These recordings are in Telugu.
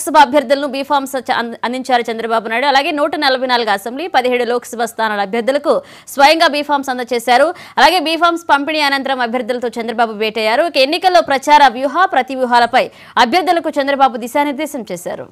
లోక్సభ అభ్యర్థులను బీఫామ్స్ చ- అంద- అందించారు చంద్రబాబు నాయుడు అలాగే నూట నలభై నాలుగు అసెంబ్లీ పదిహేడు లోక్సభ స్థానాల అభ్యర్థులకు స్వయంగా బీఫామ్స్ అందజేశారు అలాగే బీఫామ్స్ పంపిణీ అనంతరం అభ్యర్థులతో చంద్రబాబు భేటయ్యారు ఇక ఎన్నికల్లో ప్రచార వ్యూహ ప్రతి వ్యూహాలపై అభ్యర్థులకు చంద్రబాబు దిశానిర్దేశం చేశారు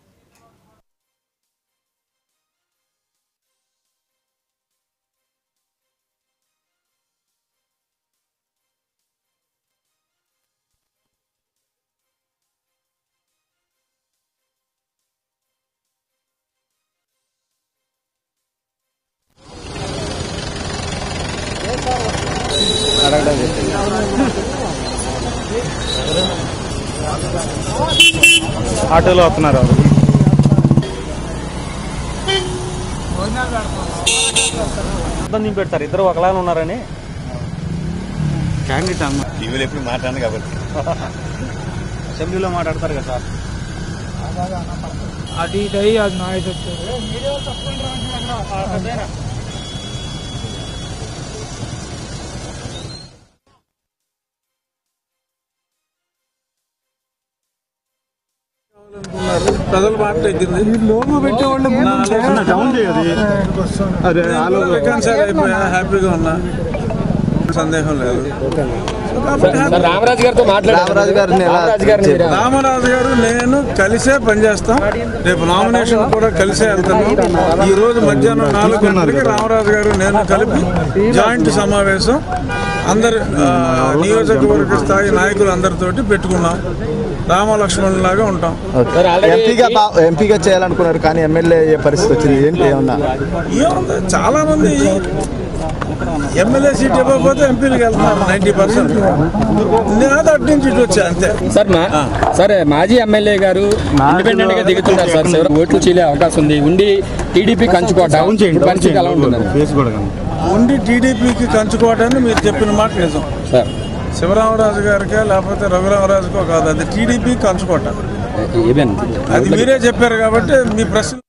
ఆటోలో వస్తున్నారు అర్థం దింపెడతారు ఇద్దరు ఒకలానే ఉన్నారని క్యాండిడేట్ అమ్మ టీవీలో ఎప్పుడు మాట్లాడను కాబట్టి అసెంబ్లీలో మాట్లాడతారు కదా సార్ అది ఇది అయ్యి అది నాయస్ వచ్చేది ప్రజల మాట తగ్గింది లోగో పెట్టేవాళ్ళు డౌన్ చేయదు అదే రికన్సైల్ అయిపోయా హ్యాపీగా ఉన్నా సందేహం లేదు సో కాబట్టి happy. రామరాజు గారితో రామరాజు గారిని ఎలా రామరాజు గారిని మీరు- రామరాజు గారు నేను కలిసే పనిచేస్తాం రేపు నామినేషన్ కూడా కలిసే వెళ్తాను ఈ రోజు మధ్యాహ్నం నాలుగు గంటలకి రామరాజు గారు నేను కలిపి జాయింట్ సమావేశం అందరు ఆ, నియోజకవర్గ స్థాయి నాయకులు అందరితోటి పెట్టుకున్నాం రామ లక్ష్మణ్ లాగా ఉంటాం సార్ ఆల్రెడీ ఎంపీగా బా- ఎంపీగా చేయాలనుకున్నారు కానీ ఎమ్మెల్యే అయ్యే పరిస్థితి వచ్చింది ఏంటి ఏమన్నా ఏముంది చాలా మంది ఎమ్మెల్యే సీట్ ఇవ్వకపోతే ఎంపీలకు వెళ్తున్నారు నైన్టీ పర్సెంట్ నేను అటు నుంచి ఇటు వచ్చా అంతే సార్ మా సార్ మాజీ ఎమ్మెల్యే గారు ఇండిపెండెంట్ గా దిగుతున్నారు సార్ చివరి ఓట్లు చీలే అవకాశం ఉంది ఉండి టీడీపీ కంచుకోట డౌన్ చేయండి డౌన్ పరిస్థితి ఎలా ఉంటుంది చేయండి ఫేస్ కూడా కానీ ఉండి టీడీపీకి కంచుకోవడాన్ని మీరు చెప్పిన మాట నిజం సార్ శివరామరాజు గారికే లేకపోతే రఘురామరాజుకో కాదు అది టీడీపీ కంచుకోట ఈవెన్ అది మీరే చెప్పారు కాబట్టి మీ ప్రశ్న